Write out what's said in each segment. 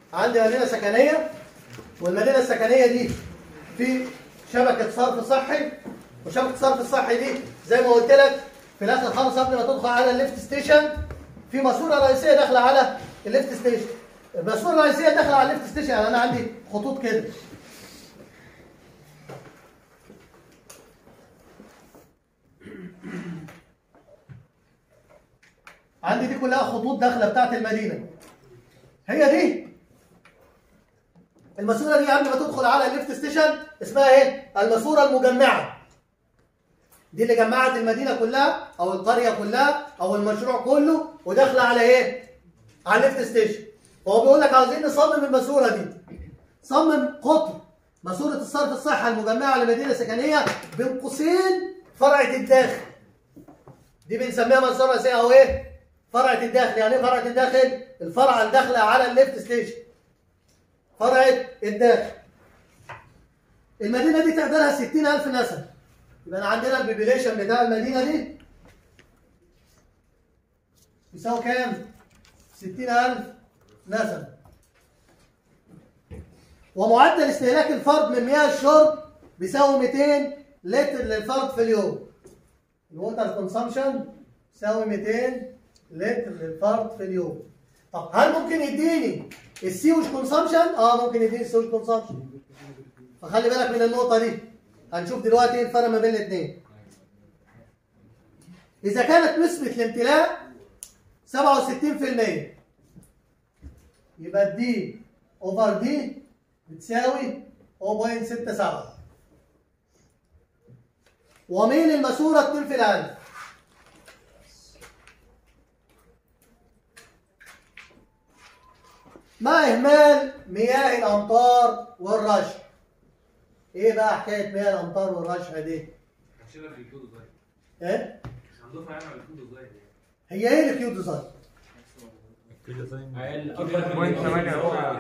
عندي مدينه سكنيه والمدينه السكنيه دي في شبكه صرف صحي وشبكه الصرف الصحي دي زي ما قلت لك في الاخر خالص قبل ما تدخل على الليفت ستيشن في ماسوره رئيسيه داخله على الليفت ستيشن الماسوره الرئيسيه داخله على الليفت ستيشن يعني انا عندي خطوط كده عندي دي كلها خطوط داخله بتاعت المدينه هي دي الماسوره دي قبل ما تدخل على الليفت ستيشن اسمها ايه الماسوره المجمعه دي اللي جمعت المدينه كلها او القريه كلها او المشروع كله وداخله على ايه على الليفت ستيشن فهو بيقول لك عاوزين نصمم الماسوره دي صمم قطر ماسوره الصرف الصحي المجمعه لمدينه سكنيه بين قوسين فرعه الداخل دي بنسميها ماسوره رئيسيه او ايه فرعه الداخل يعني ايه فرعه الداخل الفرعه الداخله على الليفت ستيشن فرعه الداخل المدينه دي تعدادها 60000 نسمه يبقى أنا عندنا البيبيليشن بتاع المدينه دي يساوي كام 60000 نسمه ومعدل استهلاك الفرد من مياه الشرب بيساوي 200 لتر للفرد في اليوم الووتر كونسامشن يساوي 200 لتر للفرد في اليوم طب هل ممكن يديني السيوج كونسامشن اه ممكن يديني السيوج كونسامشن فخلي بالك من النقطه دي هنشوف دلوقتي ايه الفرق ما بين الاثنين اذا كانت نسبه الامتلاء 67% يبقى دي اوفر دي بتساوي 0.67 ومين الماسوره 2 في الالف مع اهمال مياه الامطار والرشح ايه بقى حكايه مياه الامطار والرشح دي عشان في الكود ازاي ايه هنضيفها يعني على الكود ازاي هي ايه الكيو ديزاين بوينت 8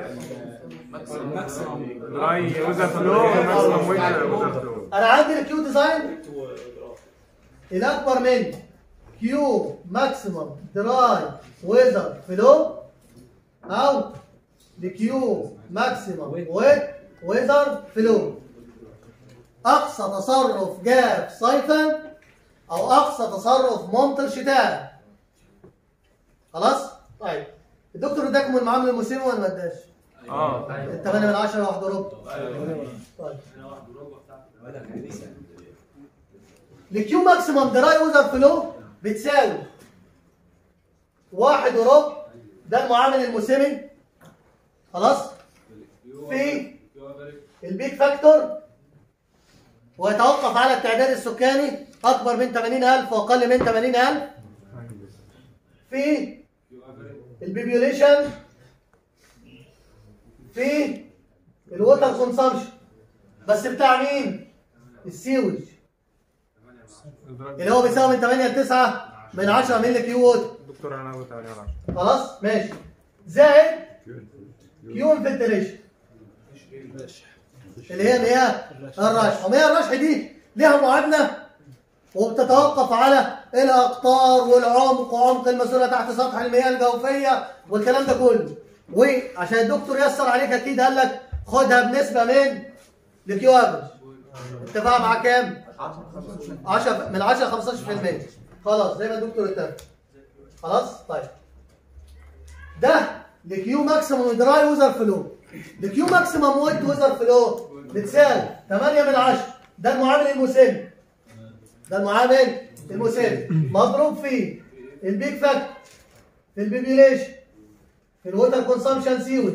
دراي ويزر فلو ماكسيمم ويزر فلو انا عندي الكيو ديزاين الاكبر من كيو ماكسيمم دراي ويزر فلو او الكيو ماكسيمم ويت ويزر فلو اقصى تصرف جاف صيفا او اقصى تصرف ممطر شتاء خلاص طيب الدكتور اداكم المعامله المسلمه ولا ما اداش اه 8 من 10 واحد وربع طيب الكيو ماكسيمم دراي ويزر فلو بتساوي واحد وربع ده المعامل الموسمي خلاص في البيك فاكتور ويتوقف على التعداد السكاني اكبر من 80000 واقل من 80000 في البيبيوليشن في الووتر كونسامشن بس بتاع مين؟ السيوج اللي هو بيساوي من 8 ل 9 من 10 مللي كيو ووتر دكتور انا قلت 8 10 خلاص ماشي زائد كيو انفلتريشن اللي هي مياه الرشح ومياه الرشح دي ليها معادله وبتتوقف على الاقطار والعمق وعمق الماسوره تحت سطح المياه الجوفيه والكلام ده كله وعشان الدكتور يسر عليك اكيد قال لك خدها بنسبه من الكيو افريج اتفق مع كام؟ 10 من 10 15% خلاص زي ما الدكتور اتفق خلاص طيب ده الكيو ماكسيموم دراي ويزر فلو الكيو ماكسيموم ويت ويزر فلو بتساوي 8 من 10 ده المعامل المسمي ده المعامل المسمي مضروب في البيك فاكتور في البيبيليشن في الووتر كونسامشن سيوج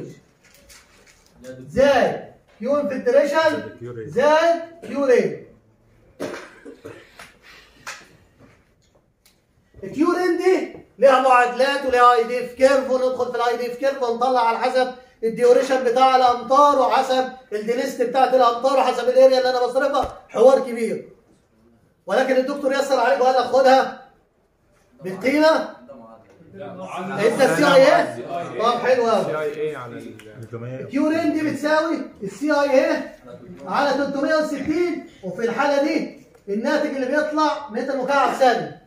زائد كيو انفلتريشن زائد كيو ريت الكيو رين دي ليها معادلات وليها اي دي في كيرف وندخل في الاي دي في كيرف ونطلع على حسب الديوريشن بتاع الامطار وحسب الدينست بتاعت الامطار وحسب الاريا اللي انا بصرفها حوار كبير ولكن الدكتور يسر عليك وقال لك خدها بالقيمه انت السي اي ايه طب حلو سي قوي اي اي على ال الكيو رين دي بتساوي السي اي ايه على 360 وفي الحاله دي الناتج اللي بيطلع متر مكعب ثانيه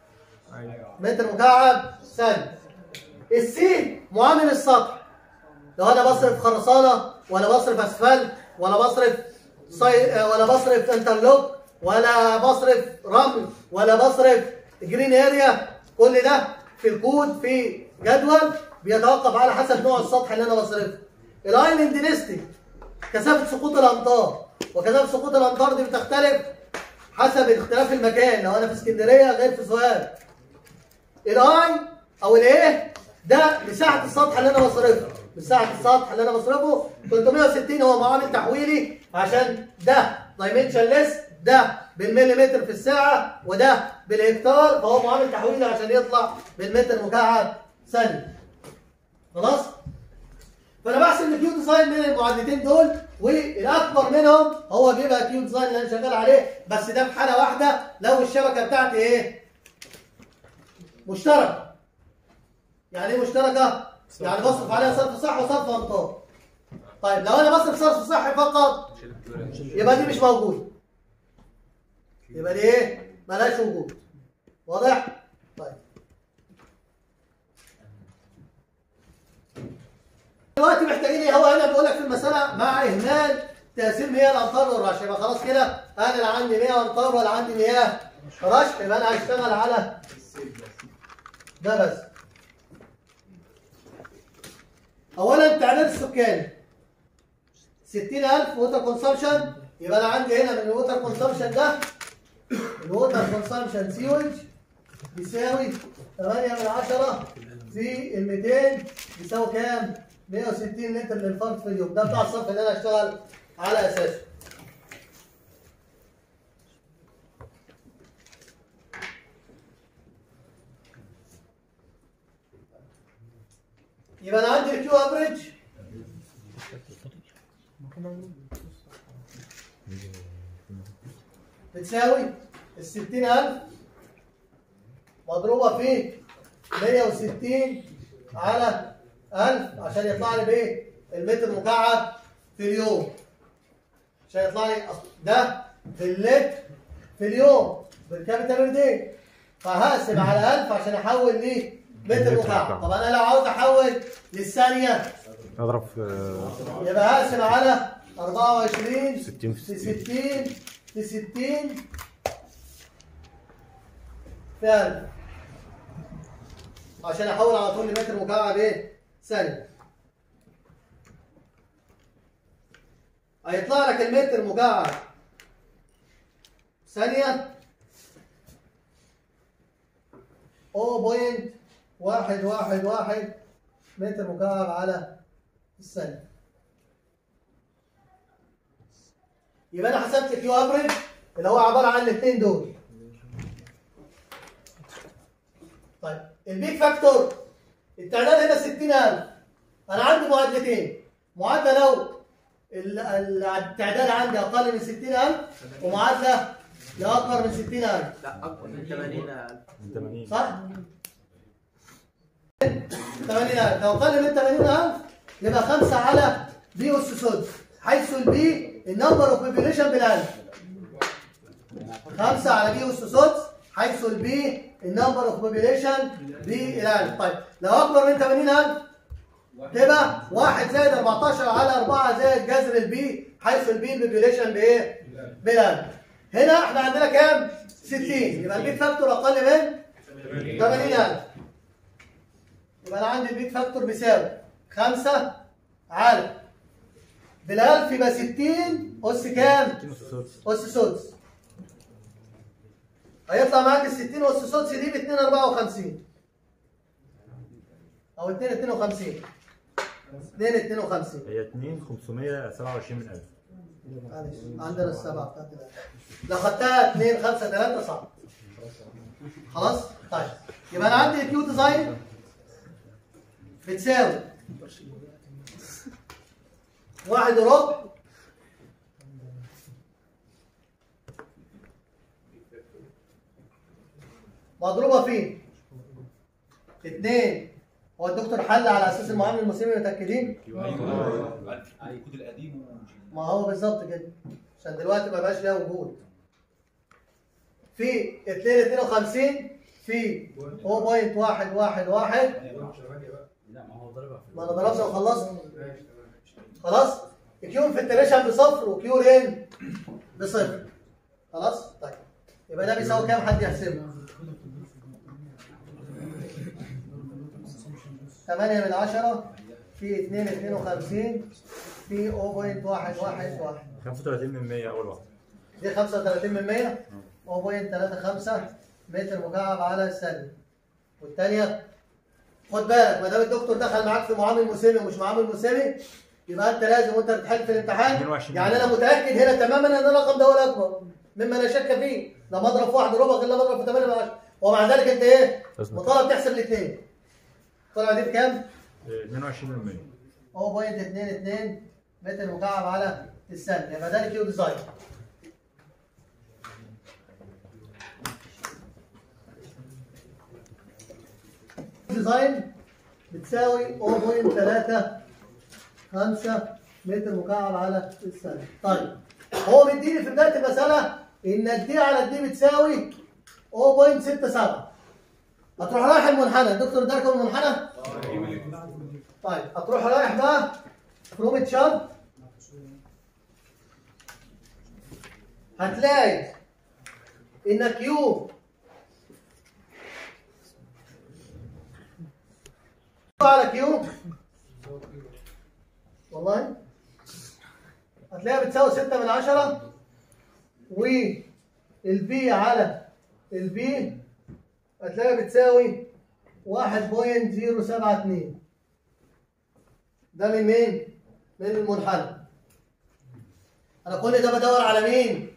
ايوه متر مكعب ثانية السي معامل السطح لو انا بصرف خرسانه ولا بصرف اسفلت ولا بصرف صي... آه، ولا بصرف انترلوك ولا بصرف رمل ولا بصرف جرين اريا كل ده في الكود في جدول بيتوقف على حسب نوع السطح اللي انا بصرفه الايلاند دينستي كثافه سقوط الامطار وكثافه سقوط الامطار دي بتختلف حسب اختلاف المكان لو انا في اسكندريه غير في سوهاج الاي او الايه ده مساحه السطح اللي انا بصرفه مساحه السطح اللي انا بصرفه 360 هو معامل تحويلي عشان ده دايمنشن ليس ده بالمليمتر في الساعه وده بالهكتار فهو معامل تحويلي عشان يطلع بالمتر مكعب ثانيه خلاص فانا بحسب الكيو ديزاين من المعادلتين دول والاكبر منهم هو بيبقى كيو ديزاين اللي انا شغال عليه بس ده في حاله واحده لو الشبكه بتاعتي ايه مشتركه يعني ايه مشتركه يعني بصرف عليها صرف صح وصرف امطار طيب لو انا بصرف صرف صح فقط يبقى دي مش موجوده يبقى دي ايه ملهاش وجود واضح طيب دلوقتي محتاجين ايه هو هنا بيقول لك في المساله مع اهمال تقسيم مياه الامطار والرش يبقى خلاص كده انا لا عندي مياه امطار ولا عندي مياه رش يبقى انا هشتغل على ده بس اولا التعداد السكاني 60000 ووتر كونسامشن يبقى انا عندي هنا من الووتر كونسامشن ده الووتر كونسامشن سيوج بيساوي 8 من 10 في ال 200 بيساوي كام؟ 160 لتر للفرد في اليوم ده بتاع الصف اللي انا اشتغل على اساسه يبقى انا عندي الكيو افريج بتساوي ال 60000 مضروبه في 160 على 1000 عشان يطلع لي بايه؟ المتر مكعب في اليوم عشان يطلع لي أص- ده في اللتر في اليوم بالكابيتال بير داي فهقسم على 1000 عشان احول ليه متر مكعب طب انا لو عاوز احول للثانيه اضرب في يبقى هقسم على 24 60 في 60 في 60 في 1000 عشان احول على طول لمتر مكعب ايه؟ ثانية هيطلع لك المتر مكعب ثانية 0.111 متر مكعب على الثانية يبقى انا حسبت الكيو افريج اللي هو عباره عن الاثنين دول طيب البيك فاكتور التعداد هنا 60000 انا عندي معادلتين معادله لو ال- ال- التعداد عندي اقل من 60000 ومعادله لاكبر من 60000 لا اكبر من 80000 80 صح 80000 لو اقل من 80000 يبقى 5 على بي اس سود حيث البي النمبر اوف بوبيليشن بالالف 5 على بي اس سود حيث البي النمبر اوف بوبيليشن بالالف طيب لو اكبر من 80000 تبقى 1 زائد 14 على 4 زائد جذر البي حيث البي البوبيليشن بايه؟ بالالف هنا احنا عندنا كام؟ 60 يبقى البيك فاكتور اقل من 80000 يبقى انا عندي البيك فاكتور بيساوي 5 على بالالف يبقى 60 اس كام؟ اس سدس هيطلع معاك ال 60 اس سدس دي ب 2 54 او 2 52 2 52 هي 2 527 من 1000 معلش عندنا السبعة بتاعت الألف. لو خدتها 2 5 3 صعب خلاص طيب يبقى انا عندي الكيو ديزاين بتساوي واحد وربع مضروبة في اثنين هو الدكتور حل على اساس المعامل المسلمين متاكدين؟ الكود القديم ما هو بالظبط كده عشان دلوقتي ما بقاش لها وجود في 2 52 في 0.111 لا ما هو ضربها في ما انا ضربنا وخلصنا خلاص كيو انفلتريشن بصفر وكيو رين بصفر خلاص طيب يبقى ده بيساوي كام حد يحسبه 8 من 10 في 2 52 في 0.111 35 من 100 اول واحده دي 35 من 100 0.35 متر مكعب على الثانية والثانية خد بالك ما دام الدكتور دخل معاك في معامل مسامي ومش معامل مسامي يبقى انت لازم وانت بتحل في الامتحان 22 يعني انا متاكد هنا تماما ان الرقم ده هو الاكبر مما لا شك فيه لما اضرب في واحد ربع غير لما اضرب في 8 من 10 ومع ذلك انت ايه؟ لازم. مطالب تحسب الاثنين طلع دي بكام؟ إيه، 22 من 100 0.22 متر مكعب على الثانية يبقى ده الكيو ديزاين ديزاين بتساوي 0.35 متر مكعب على الثانية طيب هو مديني في بداية المسألة إن الدي على الدي بتساوي 0.67 هتروح رايح المنحنى الدكتور ادالكم المنحنى؟ طيب هتروح رايح بقى فروم تشارت هتلاقي ان كيو على كيو والله هتلاقيها بتساوي 6 من 10 والبي على البي هتلاقيها بتساوي 1.072 ده من مين؟ من المنحنى انا كل ده بدور على مين؟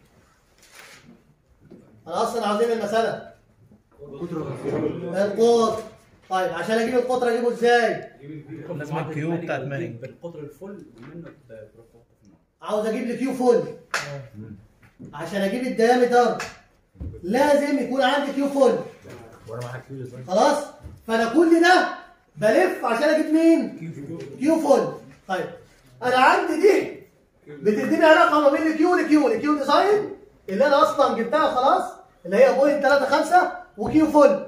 انا اصلا عاوزين المساله القطر طيب عشان اجيب القطر اجيبه ازاي؟ لازم الكيو بتاعت ماني بالقطر الفل ومنه تروح في النار عاوز اجيب لي كيو فول عشان اجيب الديامتر لازم يكون عندي كيو فول وانا معاك كيلو ازاي؟ خلاص فانا كل ده بلف عشان اجيب مين كيو فول طيب انا عندي دي بتديني علاقه ما بين الكيو والكيو الكيو ديزاين اللي انا اصلا جبتها خلاص اللي هي بوينت 35 وكيو فول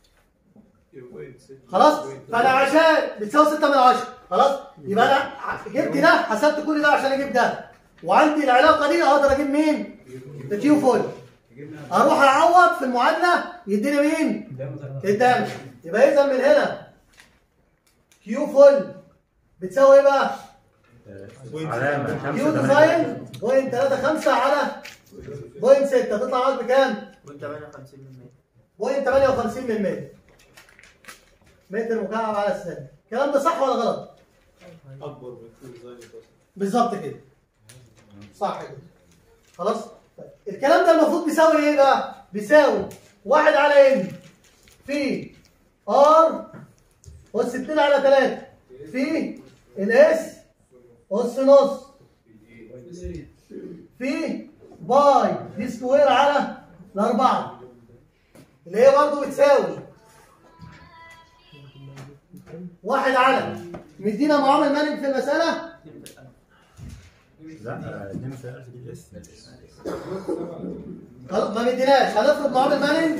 خلاص فانا عشان بتساوي 6 من 10 خلاص يبقى انا جبت ده حسبت كل ده عشان اجيب ده وعندي العلاقه دي اقدر اجيب مين الكيو فول اروح اعوض في المعادله يديني مين قدام يبقى اذا من هنا كيو فول بتساوي ايه بقى علامه كيو 5 ديزاين بوينت 35 على بوينت 6 تطلع معاك بكام؟ بوينت 58 من 100 متر مكعب على الثانية الكلام ده صح ولا غلط؟ اكبر من كل ديزاين يتصل بالظبط كده صح كده خلاص طيب. الكلام ده المفروض بيساوي ايه بقى بيساوي واحد على ان في ار اس 2 على 3 في الاس اس نص في باي دي سكوير على الاربعه اللي هي برضه بتساوي واحد على مدينا معامل مانج في المساله لا 22000 دي الاس خلاص ما مديناش هنفرض معامل مانج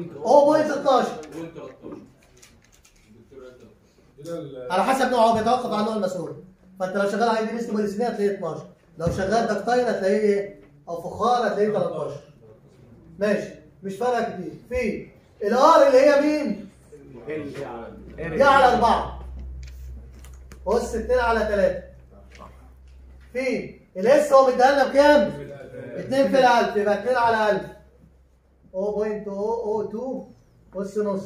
0.16 على حسب نوعه بيتوقف عن نوع المسؤول فانت لو شغال عادي نسبه بالسنين هتلاقيه 12 لو شغال دكتاين هتلاقيه ايه او فخار هتلاقيه 13 ماشي مش فارقه كتير في الار اللي هي مين دي على 4 اس 2 على 3 في الاس هو مديها لنا بكام 2 في الالف يبقى 2 على 1000 0.002 اس نص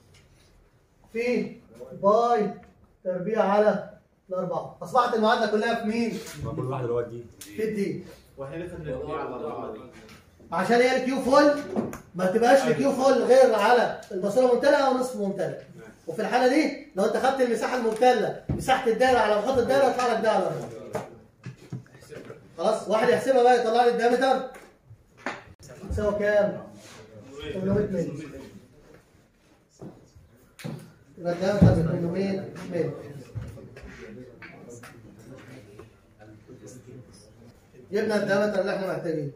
في باي تربيع على الأربعة أصبحت المعادلة كلها في مين؟ كل واحد اللي هو الدي في الدي واحنا لسه بندور على الاربعه دي عشان هي الكيو فول ما تبقاش الكيو فول غير على الماسوره ممتلئه او نصف ممتلئ وفي الحاله دي لو انت خدت المساحه الممتلئه مساحه الدايره على محيط الدايره يطلع لك ده على الأربعة. خلاص واحد يحسبها بقى يطلع لي الدايمتر تساوي كام؟ 800 مللي يبقى الدايمتر ب 800 مللي جبنا الدايمتر اللي احنا محتاجينه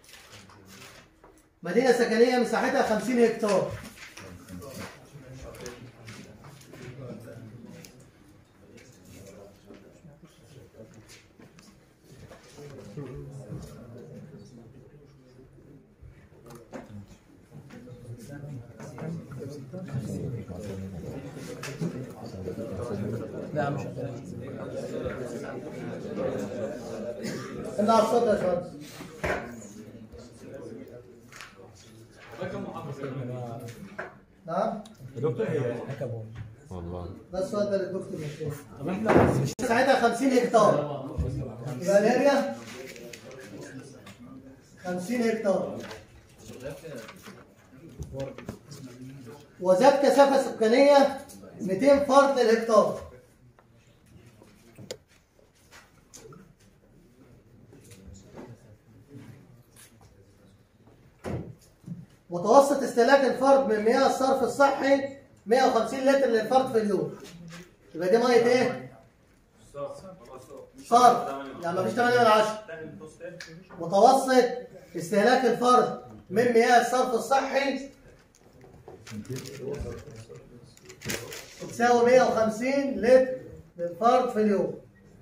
مدينة سكنية مساحتها 50 هكتار لا مش انت على الصوت يا باشمهندس نعم يا دكتور هي ده السؤال ده للدكتور مش ساعتها 50 هكتار يبقى الاريا 50 هكتار وزاد كثافه سكانيه 200 فرد للهكتار متوسط استهلاك الفرد من مياه الصرف الصحي 150 لتر للفرد في اليوم يبقى دي ميه ايه؟ صرف يعني مفيش 8 من 10 متوسط استهلاك الفرد من مياه الصرف الصحي تساوي 150 لتر للفرد في اليوم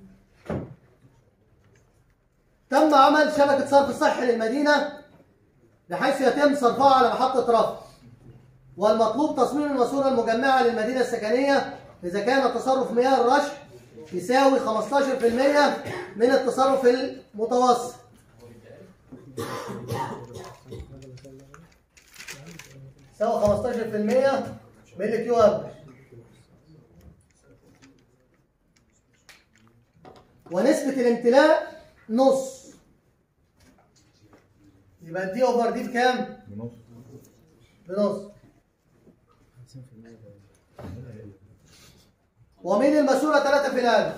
تم عمل شبكة صرف صحي للمدينة بحيث يتم صرفها على محطة رفع والمطلوب تصميم الماسورة المجمعة للمدينة السكنية إذا كان تصرف مياه الرشح يساوي 15% من التصرف المتوسط يساوي 15% من الكيو افريج ونسبة الامتلاء نص يبقى دي اوفر دي بكام؟ بنص بنص ومين المسؤولة ثلاثة في الألف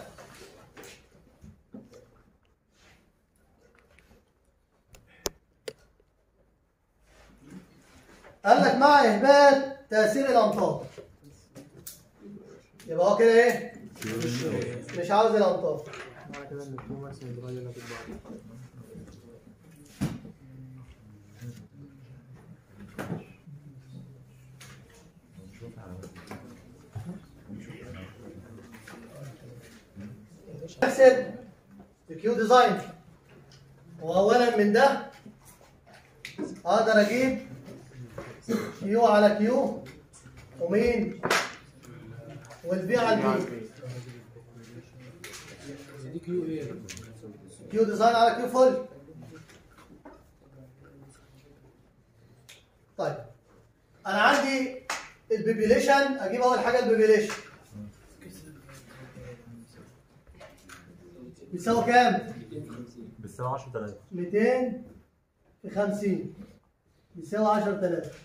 قال لك مع إهمال تأثير الأمطار يبقى هو كده إيه؟ مش عاوز الأمطار معنى كده ان الكيو ماكس هيتغير هتبقى احسب الكيو ديزاين واولا من ده اقدر اجيب كيو على كيو ومين والبي على البي دي كيو ايه؟ كيو ديزاين على كيو فل طيب انا عندي البيبيليشن اجيب اول حاجه البيبيليشن بيساوي كام؟ بتساوي 10000 200 في 50 يساوي 10000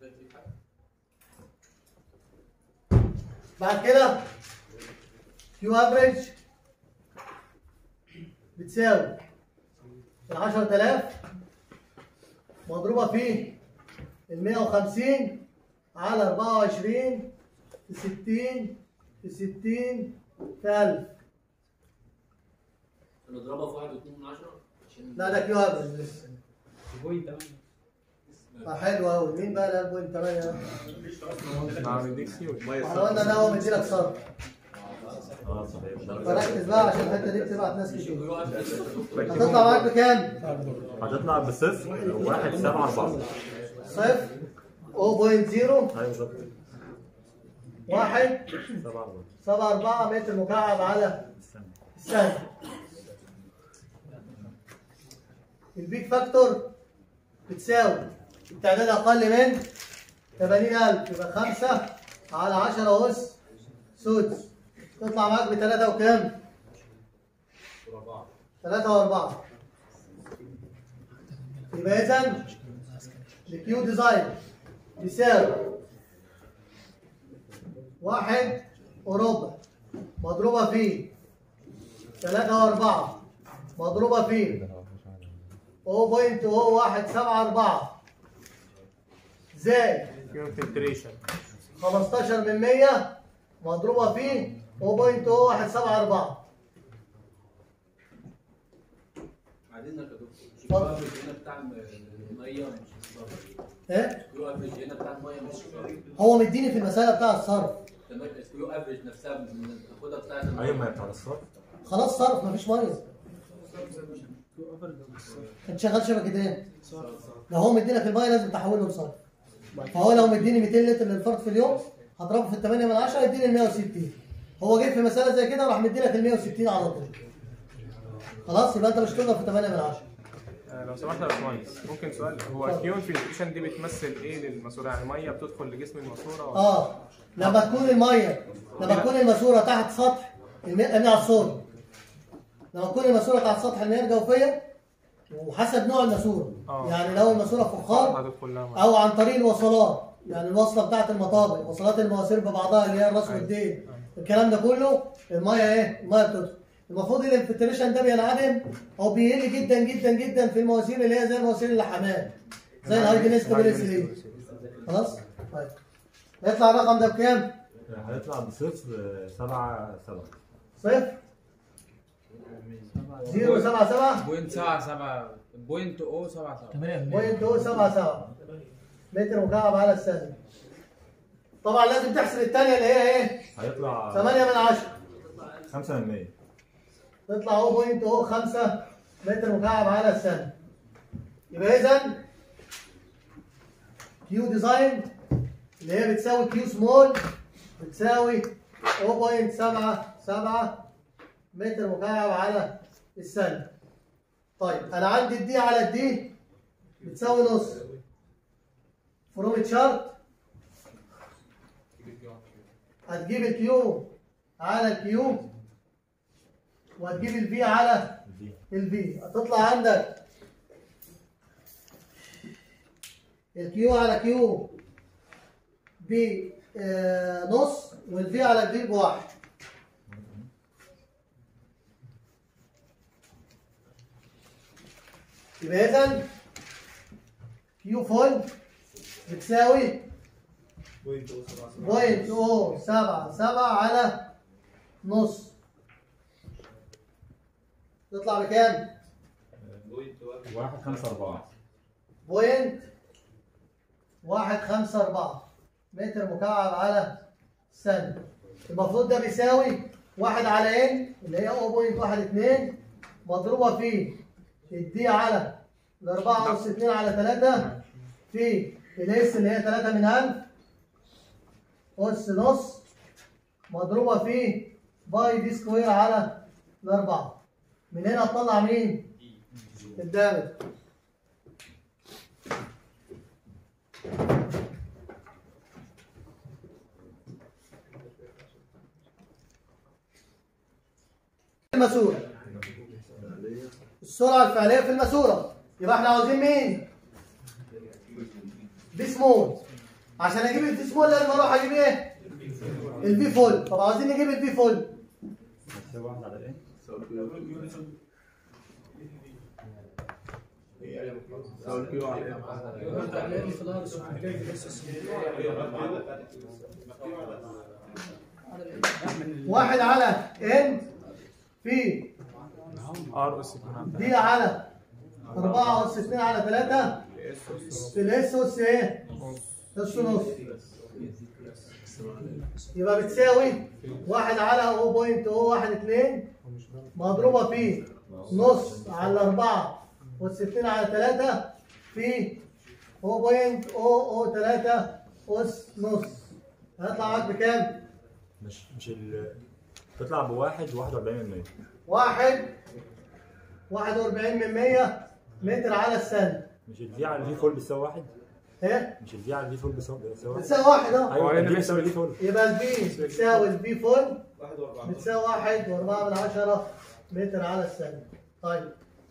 بعد كده كيو افريج بتساوي ال 10000 مضروبة في ال 150 على 24 في 60 في 60 في 1000 نضربها في واحد واتنين من عشرة عشان لا ده كيو افريج لسه بوينت آه، حلو قوي مين بقى اللي بوينت 8 مع ميديكسي والميه احنا قلنا ده هو مديلك صرف اه صحيح فركز بقى عشان الحته دي بتبعت ناس كتير هتطلع معاك بكام؟ هتطلع بصفر 1 7 4 صفر 0.0 ايوه بالظبط واحد 7 4 سبعة أربعة متر مكعب على الثانية البيك فاكتور بتساوي التعداد أقل من 80000 يبقى 5 على 10 أس سدس تطلع معاك بتلاتة وكام؟ تلاتة وأربعة يبقى إذا الكيو ديزاين بيساوي واحد وربع مضروبة في ثلاثة وأربعة مضروبة في 0.0174 زائد كيو فلتريشن 15 من 100 مضروبة في 0.0174 عايزين يا دكتور اتفضل. الكيو افريج هنا بتاع الميه مش الصرف ايه الكيو افريج هنا بتاع الميه مش الصرف هو مديني في المسألة بتاع الصرف تمام الكيو افريج نفسها من- تاخدها بتاعت الميه ايوه ما هي بتاع الصرف خلاص صرف مفيش مية انت شغال شبكة ايه؟ لو هو مدينا في المية لازم تحوله لصرف فهو لو مديني 200 لتر للفرد في اليوم هضربه في 8 من 10 يديني ال 160 هو جه في مساله زي كده وراح مدي لك ال 160 على طول خلاص يبقى انت مش تقدر في 8 من 10 آه، لو سمحت يا باشمهندس ممكن سؤال هو كيون في الايكويشن دي بتمثل ايه للماسوره يعني ميه بتدخل لجسم الماسوره ولا- اه لما تكون الميه لما تكون الماسوره تحت سطح الماء امنع الصوت لما تكون الماسوره تحت سطح المياه الجوفيه وحسب نوع الماسوره آه. يعني لو الماسوره فخار هتدخل لها ميه او عن طريق الوصلات يعني الوصله بتاعت المطابق وصلات المواسير ببعضها اللي هي الراس والدين الكلام ده كله الميه ايه الميه بتدخل المفروض الانفلتريشن ده بينعدم او بيقل جدا جدا جدا في المواسير اللي هي زي المواسير اللحامات زي الهايجينيست بالانسولين خلاص طيب يطلع الرقم ده بكام؟ هيطلع بصفر سبعة سبعة صفر زيرو سبعة سبعة بوينت سبعة سبعة بوينت او سبعة سبعة بوينت هو سبعة سبعة متر مكعب على الثانية طبعا لازم تحسب الثانية اللي هي ايه؟ هيطلع 8 من 10 خمسة من مية تطلع هو بوينت هو 5 متر مكعب على الثانية يبقى اذا كيو ديزاين اللي هي بتساوي كيو سمول بتساوي 0.77 متر مكعب على الثانية طيب انا عندي الدي على الدي بتساوي نص فروم تشارت هتجيب الكيو على الكيو وهتجيب الفي على دي الفي هتطلع عندك الكيو على كيو بنص والفي على الفي بواحد يبقى اذا كيو فول بتساوي بوينت أو سبعة سبعة. بوينت او سبعة سبعة على نص تطلع بكام؟ بوينت واحد. واحد خمسة أربعة بوينت واحد خمسة أربعة متر مكعب على ثانية المفروض ده بيساوي واحد على ان اللي هي 0.12 مضروبة في الدي على الأربعة أس اتنين على تلاتة في الاس اللي هي تلاتة من ألف أس نص مضروبة في باي دي سكوير على الأربعة من هنا هتطلع مين؟ الدامج الماسورة السرعة الفعلية في الماسورة يبقى احنا عاوزين مين؟ بي سمول عشان اجيب البي سمول لازم اروح اجيب ايه؟ البي فول طب عاوزين نجيب البي فول هتساوي واحد على ايه؟ واحد على ان في ار اس 2 دي على 4 اس 2 على 3 في الاس اس ايه؟ اس نص يبقى بتساوي واحد على 0.012 مضروبة في نص على 4 أس 2 على 3 في 0.003 أس نص هيطلع معاك بكام؟ مش مش ال تطلع بواحد واحد وأربعين من مية واحد 41 من 100 متر على الثانية مش الفي على الفي فول بتساوي واحد ايه؟ مش الفي على الفي فول بتساوي بتساوي واحد بتساوي واحد اه ايوه هنا الفي بيساوي بتساوي الفي فول يبقى البي بتساوي البي فول واحد وأربعة. بتساوي واحد وأربعة من عشرة متر على الثانية طيب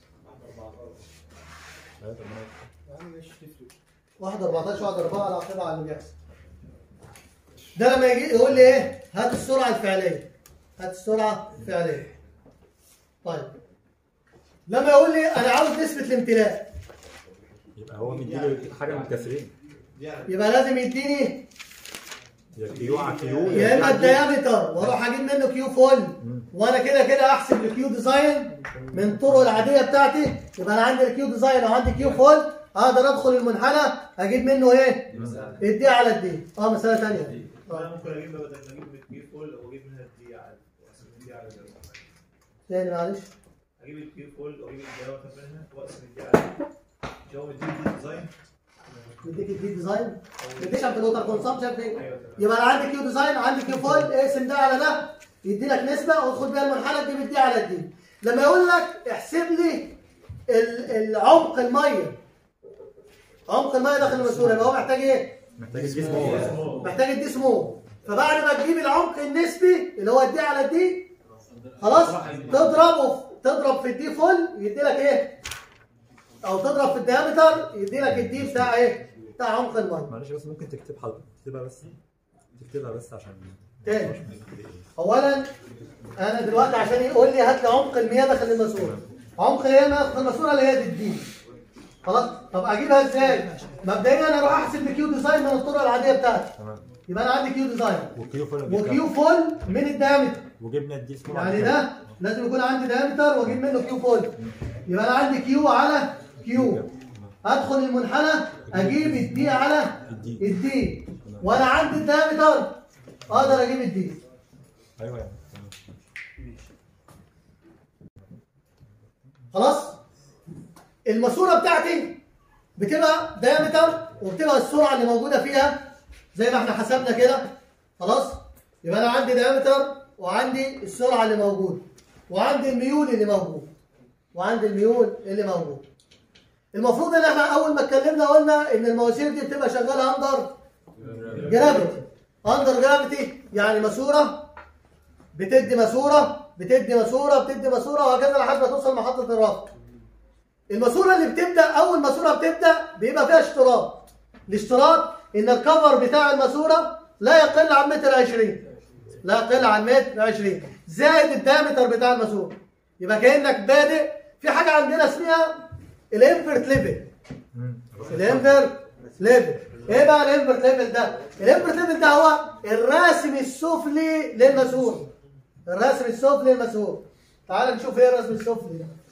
أيوة، طب ما واحد 14 واحد 4 على عقبة على اللي بيحصل ده لما يجي يقول لي ايه هات السرعة الفعلية هات السرعة الفعلية طيب لما يقول لي انا عاوز نسبة الامتلاء يبقى هو مديله حاجه من الكسرين يبقى لازم يديني يا كيو على كيو يا اما الديامتر واروح اجيب منه كيو فول وانا كده كده احسب الكيو ديزاين من الطرق العاديه بتاعتي يبقى انا عندي الكيو ديزاين وعندي كيو فول اقدر ادخل المنحنى اجيب منه ايه؟ الدي على الدي اه مساله ثانيه أنا ممكن أجيب بدل ما أجيب الكيو فول أو أجيب منها الدي عادي وأقسم الدي على ده. تاني معلش أجيب الكيو فول وأجيب الديامتر منها وأقسم الدي على ده. مش هو مديني دي ديزاين يديك الدي ديزاين مديش عند الوتر كونسبشن في أيوه تمام. يبقى انا عندي كيو ديزاين عندي كيو فول اقسم ده على ده يدي لك نسبه وتاخد بيها المنحنى تجيب الدي على الدي لما يقول لك احسب لي ال- العمق الميه عمق الميه داخل الماسوره يبقى هو محتاج ايه؟ محتاج الجسم محتاج الدي سمول فبعد ما تجيب العمق النسبي اللي هو الدي على الدي خلاص تضربه في- تضرب في الدي فول يدي لك ايه؟ او تضرب في الديامتر يدي لك الدي بتاع ايه؟ بتاع عمق الميه معلش بس ممكن تكتب حضرتك تكتبها بس تكتبها بس عشان تاني اولا انا دلوقتي عشان يقول لي هات لي عمق المياه داخل الماسوره عمق المياه داخل الماسوره اللي هي دي الدي خلاص طب اجيبها ازاي مبدئيا انا اروح احسب الكيو ديزاين من الطرق العاديه بتاعتي تمام يبقى انا عندي كيو ديزاين وكيو فول وكيو فول من الدايمتر وجبنا الدي سمول يعني ده لازم يكون عندي دايمتر واجيب منه كيو فول يبقى انا عندي كيو على كيو ادخل المنحنى اجيب الدي على الدي. الدي وانا عندي الدايمتر اقدر اجيب الدي ايوه يعني خلاص الماسوره بتاعتي بتبقى دايمتر وبتبقى السرعه اللي موجوده فيها زي ما احنا حسبنا كده خلاص يبقى انا عندي دايمتر وعندي السرعه اللي موجوده وعندي الميول اللي موجود وعندي الميول اللي موجود المفروض ان احنا اول ما اتكلمنا قلنا ان المواسير دي بتبقى شغاله اندر جرافيتي اندر جرافيتي يعني ماسوره بتدي ماسوره بتدي ماسوره بتدي ماسوره وهكذا لحد ما توصل محطه الرفع الماسوره اللي بتبدا اول ماسوره بتبدا بيبقى فيها اشتراط الاشتراط ان الكفر بتاع الماسوره لا يقل عن متر 20 لا يقل عن متر 20 زائد الدايمتر بتاع الماسوره يبقى كانك بادئ في حاجه عندنا اسمها الانفرت ليفل الانفرت ليفل ايه بقى الانفرت ليفل ده الانفرت ليفل ده هو الراسم السفلي للماسوره الرسم السفلي للماسوره تعال نشوف ايه الرسم السفلي ده